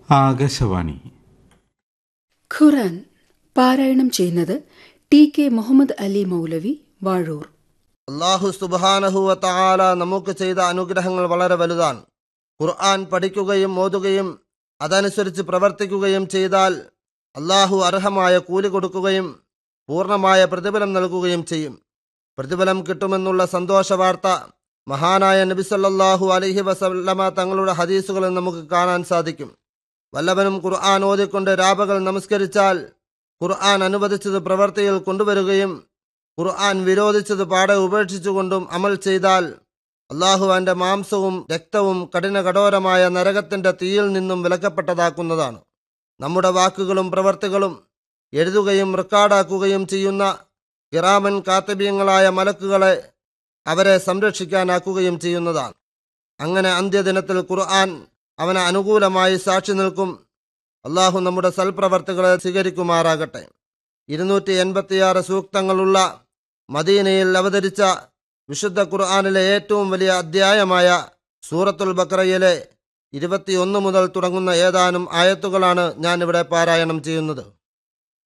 ആകാശവാണി ഖുറാൻ പാരായണം ചെയ്യുന്നത് ടി കെ മുഹമ്മദ് അലി മൗലവി വാഴൂർ അള്ളാഹു സുബാനഹുവ തആല നമുക്ക് ചെയ്ത അനുഗ്രഹങ്ങൾ വളരെ വലുതാണ് ഖുർആൻ പഠിക്കുകയും ഓതുകയും അതനുസരിച്ച് പ്രവർത്തിക്കുകയും ചെയ്താൽ അള്ളാഹു അർഹമായ കൂലി കൊടുക്കുകയും പൂർണ്ണമായ പ്രതിഫലം നൽകുകയും ചെയ്യും പ്രതിഫലം കിട്ടുമെന്നുള്ള സന്തോഷ വാർത്ത മഹാനായ നബിസല്ലാഹു അലഹി വസല്ലമ തങ്ങളുടെ ഹദീസുകളിൽ നമുക്ക് കാണാൻ സാധിക്കും വല്ലവനും ഖുർആൻ ഓതിക്കൊണ്ട് രാപകൾ നമസ്കരിച്ചാൽ ഖുർആൻ അനുവദിച്ചത് പ്രവർത്തിയിൽ കൊണ്ടുവരികയും ഖുർആൻ വിരോധിച്ചത് പാടെ ഉപേക്ഷിച്ചുകൊണ്ടും അമൽ ചെയ്താൽ അള്ളാഹു അവന്റെ മാംസവും രക്തവും കഠിന കഠോരമായ നരകത്തിന്റെ തീയിൽ നിന്നും വിലക്കപ്പെട്ടതാക്കുന്നതാണ് നമ്മുടെ വാക്കുകളും പ്രവർത്തികളും എഴുതുകയും റെക്കോർഡാക്കുകയും ചെയ്യുന്ന കിറാമൻ കാത്തബീയങ്ങളായ മലക്കുകളെ അവരെ സംരക്ഷിക്കാനാക്കുകയും ചെയ്യുന്നതാണ് അങ്ങനെ അന്ത്യദിനത്തിൽ ഖുർആൻ അവന് അനുകൂലമായി സാക്ഷി നിൽക്കും അള്ളാഹു നമ്മുടെ സൽപ്രവർത്തികളെ സ്വീകരിക്കുമാറാകട്ടെ ഇരുന്നൂറ്റി എൺപത്തിയാറ് സൂക്തങ്ങളുള്ള മദീനയിൽ അവതരിച്ച വിശുദ്ധ ഖുർആാനിലെ ഏറ്റവും വലിയ അധ്യായമായ സൂറത്തുൽ ബക്രയിലെ ഇരുപത്തിയൊന്ന് മുതൽ തുടങ്ങുന്ന ഏതാനും ആയത്തുകളാണ് ഞാൻ ഇവിടെ പാരായണം ചെയ്യുന്നത്